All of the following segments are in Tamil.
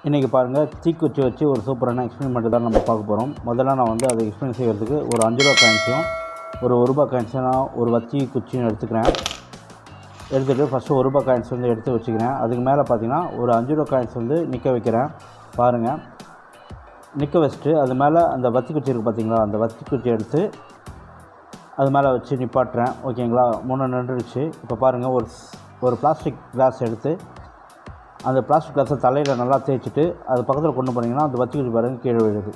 இன்றைக்கி பாருங்கள் தீக்குச்சி வச்சு ஒரு சூப்பரான எக்ஸ்பெரிமெண்ட் தான் நம்ம பார்க்க போகிறோம் முதல்ல நான் வந்து அதை எக்ஸ்பிளைன் செய்கிறதுக்கு ஒரு அஞ்சு ரூபா காயின்ஸையும் ஒரு ஒரு ரூபா காயின்ஸையும் ஒரு வத்தி குச்சியும் எடுத்துக்கிறேன் எடுத்துகிட்டு ஃபஸ்ட்டு ஒரு ரூபா காயின்ஸ் வந்து எடுத்து வச்சுக்கிறேன் அதுக்கு மேலே பார்த்தீங்கன்னா ஒரு அஞ்சு ரூபா காயின்ஸ் வந்து நிற்க வைக்கிறேன் பாருங்கள் நிற்க வச்சுட்டு அது மேலே அந்த வத்தி குச்சி இருக்குது பார்த்தீங்களா அந்த வத்தி குச்சி எடுத்து அது மேலே வச்சு நிப்பாட்டுறேன் ஓகேங்களா மூணு நின்றுடுச்சு இப்போ பாருங்கள் ஒரு ஸ்- ஒரு பிளாஸ்டிக் கிளாஸ் எடுத்து அந்த பிளாஸ்டிக் கிளாஸை தலையில் நல்லா தேய்ச்சிட்டு அது பக்கத்தில் கொண்டு போனீங்கன்னா அந்த வத்தி குச்சி பாருங்கள் கீழே விழுது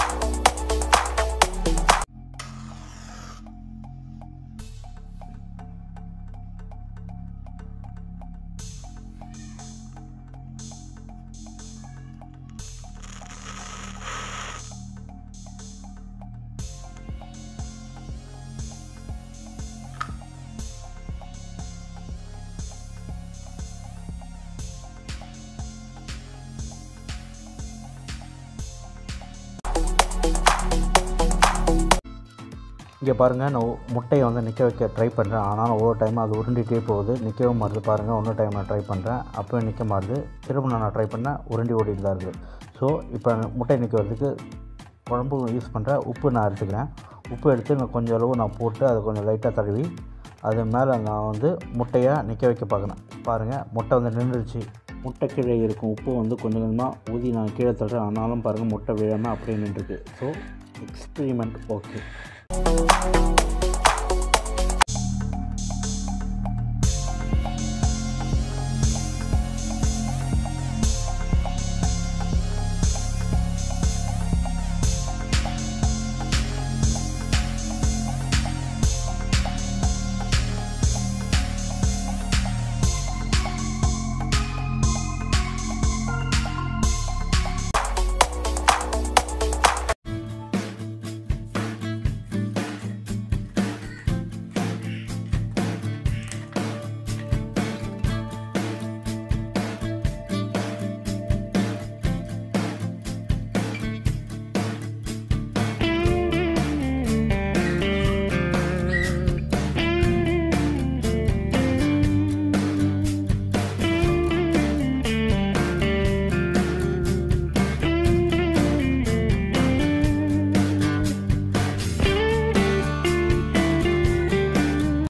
இங்கே பாருங்கள் நான் முட்டையை வந்து நிற்க வைக்க ட்ரை பண்ணுறேன் ஆனாலும் ஒவ்வொரு டைம் அது உருண்டிகிட்டே போகுது நிற்கவும் மாறுது பாருங்கள் இன்னொரு டைம் நான் ட்ரை பண்ணுறேன் அப்போயும் நிற்க மாறுது திரும்ப நான் ட்ரை பண்ணேன் உருண்டி ஓடிட்டு தான் இருக்குது ஸோ இப்போ முட்டை நிற்க வரதுக்கு குழம்பு யூஸ் பண்ணுறேன் உப்பு நான் எடுத்துக்கிறேன் உப்பு எடுத்து நான் கொஞ்சம் அளவு நான் போட்டு அதை கொஞ்சம் லைட்டாக தடவி அது மேலே நான் வந்து முட்டையை நிற்க வைக்க பார்க்குறேன் பாருங்கள் முட்டை வந்து நின்றுச்சு முட்டை கீழே இருக்கும் உப்பு வந்து கொஞ்சம் கொஞ்சமாக ஊதி நான் கீழே தள்ளுறேன் ஆனாலும் பாருங்கள் முட்டை விழாமல் அப்படியே நின்றுருக்கு ஸோ எக்ஸ்பிரிமெண்ட் ஓகே